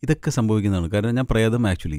ഇതൊക്കെ സംഭവിക്കുന്നതാണ് കാരണം ഞാൻ പ്രേതം ആക്ച്വലി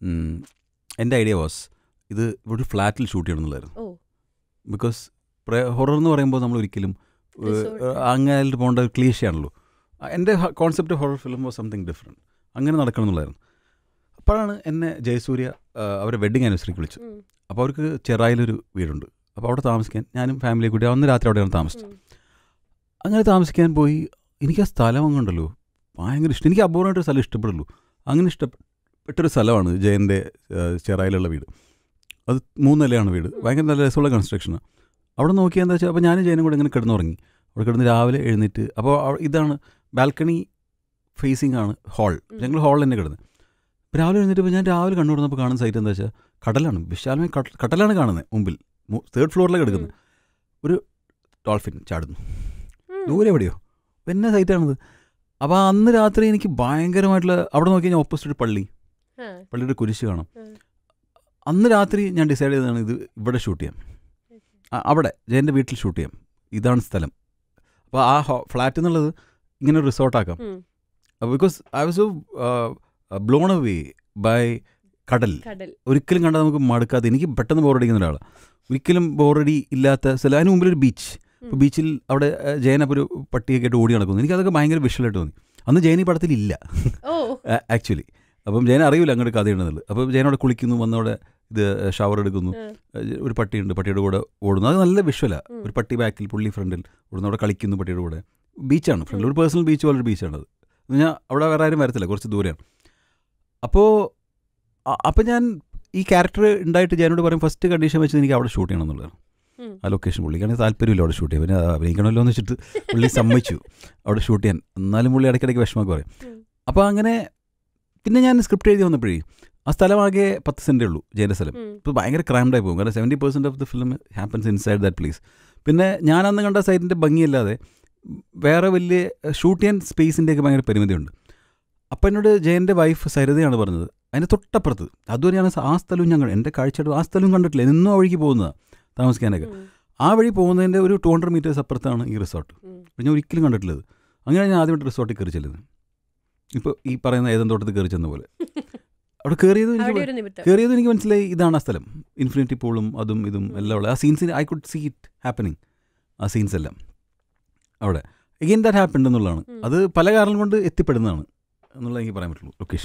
എൻ്റെ ഐഡിയ വാസ് ഇത് ഒരു ഫ്ലാറ്റിൽ ഷൂട്ട് ചെയ്യണം എന്നുള്ളായിരുന്നു ഓ ബിക്കോസ് ഹൊറർ എന്ന് പറയുമ്പോൾ നമ്മൾ ഒരിക്കലും Resort. അങ്ങനെ പോകേണ്ട ഒരു ക്ലീഷയാണല്ലോ എൻ്റെ concept horror film was something different അങ്ങനെ നടക്കണം എന്നുള്ളായിരുന്നു അപ്പോഴാണ് എന്നെ ജയസൂര്യ ആ, അവരെ വെഡിങ് ആനിവേഴ്സറിക്ക് വിളിച്ചു ഉം, അപ്പോൾ അവർക്ക് ചെറായിലൊരു വീടുണ്ട് അപ്പോൾ അവിടെ താമസിക്കാൻ ഞാനും ഫാമിലിയെ കൂടി അന്ന് രാത്രി അവിടെയാണ് താമസിച്ചത് ഉം. അങ്ങനെ താമസിക്കാൻ പോയി എനിക്ക് ആ സ്ഥലം അങ്ങുണ്ടല്ലോ ഭയങ്കര ഇഷ്ടം എനിക്ക് അപൂർവമായിട്ട് സ്ഥലം ഇഷ്ടപ്പെടുള്ളൂ അങ്ങനെ ഇഷ്ടപ്പെട്ടൊരു സ്ഥലമാണ് ജയൻ്റെ ചെറായിലുള്ള വീട് അത് മൂന്ന് നിലയാണ് വീട് ഭയങ്കര നല്ല രസമുള്ള കൺസ്ട്രക്ഷനാണ് അവിടെ നോക്കിയാൽ എന്താ വെച്ചാൽ അപ്പോൾ ഞാനും ജയനും കൂടെ ഇങ്ങനെ കിടന്നുറങ്ങി അവിടെ കിടന്ന് രാവിലെ എഴുന്നേറ്റ് അപ്പോൾ അവ- ഇതാണ് ബാൽക്കണി ഫേസിംഗ് ആണ് ഹാൾ ഞങ്ങൾ ഹാളിൽ തന്നെ കിടന്നത് അപ്പോൾ രാവിലെ എഴുന്നേറ്റപ്പോൾ ഞാൻ രാവിലെ കണ്ണു തുറന്നപ്പോൾ കാണുന്ന സൈറ്റ് എന്താ വെച്ചാൽ കടലാണ് വിശാലമായ കട- കടലാണ് കാണുന്നത് മുമ്പിൽ തേർഡ് ഫ്ലോറിലാണ് കിടക്കുന്നത് ഒരു ഡോൾഫിൻ ചാടുന്നു ഉം. ദൂരെ എവിടെയോ പിന്നെ സൈറ്റാണിത് അപ്പോൾ അന്ന് രാത്രി എനിക്ക് ഭയങ്കരമായിട്ടുള്ള അവിടെ നോക്കി കഴിഞ്ഞാൽ ഓപ്പോസിറ്റ് പള്ളി ആ, പള്ളിയുടെ കുരിശ് കാണാം ഉം. അന്ന് രാത്രി ഞാൻ ഡിസൈഡ് ചെയ്തതാണ് ഇത് ഇവിടെ ഷൂട്ട് ചെയ്യാം ആ- അവിടെ ജയൻ്റെ വീട്ടിൽ ഷൂട്ട് ചെയ്യാം ഇതാണ് സ്ഥലം അപ്പോൾ ആ ഫ്ലാറ്റ് എന്നുള്ളത് ഇങ്ങനെ ഒരു റിസോർട്ടാക്കാം ഉം. Because I was so blown away by കടൽ കടൽ ഒരിക്കലും കണ്ടാൽ നമുക്ക് മടുക്കാതെ എനിക്ക് പെട്ടെന്ന് ബോറടിക്കുന്ന ഒരാളാണ് ഒരിക്കലും ബോറടി ഇല്ലാത്ത സ്ഥലം അതിന് മുമ്പിൽ ഒരു ബീച്ച് ഇപ്പോൾ ഉം. ബീച്ചിൽ അവിടെ ഏഹ്, ജയൻ അപ്പോൾ ഒരു പട്ടിയൊക്കെ ആയിട്ട് ഓടി നടക്കുന്നു എനിക്കതൊക്കെ ഭയങ്കര വിഷ്വലായിട്ട് തോന്നി അന്ന് ജയൻ ഈ പടത്തിലില്ല ഓ ആക്ച്വലി അപ്പം ജയൻ അറിയില്ല അങ്ങോട്ട് കഥയുണ്ടെന്നുള്ളത് അപ്പോൾ ജയൻ അവിടെ കുളിക്കുന്നു വന്നവിടെ ഇത് ഷവർ എടുക്കുന്നു ഉം. ഏഹ്, ഒരു പട്ടിയുണ്ട് പട്ടിയുടെ കൂടെ ഓടുന്നു അത് നല്ല വിഷ്വലാണ് ഉം. ഒരു പട്ടി ബാക്കിൽ പുള്ളി ഫ്രണ്ടിൽ ഓടുന്നു അവിടെ കളിക്കുന്നു പട്ടിയുടെ കൂടെ ബീച്ചാണ് ഫ്രണ്ടിൽ ഒരു പേഴ്സണൽ ബീച്ച് പോലൊരു ബീച്ചാണത് ഞാൻ അവിടെ വേറെ ആരും വരത്തില്ല കുറച്ച് ദൂരെയാണ് അപ്പോൾ അപ്പം ഞാൻ ഈ ക്യാരക്ടർ ഉണ്ടായിട്ട് ജയനോട് പറയും ഫസ്റ്റ് കണ്ടീഷൻ വെച്ച് എനിക്ക് അവിടെ ഷൂട്ട് ചെയ്യണം എന്നുള്ളതാണ് ഉം. ആ ലൊക്കേഷൻ പുള്ളിക്കാണെങ്കിൽ താല്പര്യമില്ല അവിടെ ഷൂട്ട് ചെയ്യാൻ പിന്നെ അത് അഭിനയിക്കണമല്ലോ എന്ന് വെച്ചിട്ട് പുള്ളി സമ്മതിച്ചു അവിടെ ഷൂട്ട് ചെയ്യാൻ എന്നാലും പുള്ളി ഇടയ്ക്കിടയ്ക്ക് വിഷമമൊക്കെ പറയും ഉം. അപ്പോൾ അങ്ങനെ പിന്നെ ഞാൻ സ്ക്രിപ്റ്റ് എഴുതി വന്നപ്പോഴേ ആ സ്ഥലമാകെ പത്ത് സെൻറ്റേ ഉള്ളൂ ജയൻ്റെ സ്ഥലം ഉം. ഇപ്പോൾ ഭയങ്കര ക്രൈംഡായി പോകും കാരണം seventy percent of the film happens inside that place പിന്നെ ഞാൻ അന്ന് കണ്ട സൈറ്റിൻ്റെ ഭംഗിയല്ലാതെ വേറെ വലിയ ഷൂട്ട് ചെയ്യാൻ സ്പേസിൻ്റെയൊക്കെ ഭയങ്കര പരിമിതിയുണ്ട് അപ്പം എന്നോട് ജയൻ്റെ വൈഫ് സരിതയാണ് പറഞ്ഞത് അതിൻ്റെ തൊട്ടപ്പുറത്ത് അതുവരെയാണ് ആ സ്ഥലവും ഞങ്ങൾ എൻ്റെ കാഴ്ചയുടെ ആ സ്ഥലവും കണ്ടിട്ടില്ല എന്നും ആ വഴിക്ക് പോകുന്നതാണ് താമസിക്കാനൊക്കെ ഉം. ആ വഴി പോകുന്നതിൻ്റെ ഒരു ടു ഹൺഡ്രഡ് മീറ്റേഴ്സ് അപ്പുറത്താണ് ഈ റിസോർട്ട് ഉം. അപ്പോൾ ഞാൻ ഒരിക്കലും കണ്ടിട്ടില്ലത് അങ്ങനെ ഞാൻ ആദ്യമായിട്ട് റിസോർട്ടിൽ കയറി ചെല്ലുന്നത് ഇപ്പോൾ ഈ പറയുന്ന ഏതൻ തോട്ടത്തിൽ കയറി ചെന്ന പോലെ അവിടെ കയറിയത് അവിടെ എനിക്ക് ഒരു നിമിത്തം കയറിയത് എനിക്ക് മനസ്സിലായി ഇതാണ് ആ സ്ഥലം ഇൻഫിനിറ്റി പൂളും അതും ഇതും എല്ലാം ഉള്ളത് ആ സീൻസിന് I could see it happening ആ സീൻസ് എല്ലാം അവിടെ എഗെയിൻ ദാറ്റ് ഹാപ്പൻ എന്നുള്ളതാണ് ഉം. അത് പല കാരണം കൊണ്ട് എത്തിപ്പെടുന്നതാണ് എന്നുള്ളത് എനിക്ക് പറയാൻ പറ്റുള്ളൂ ലൊക്കേഷൻ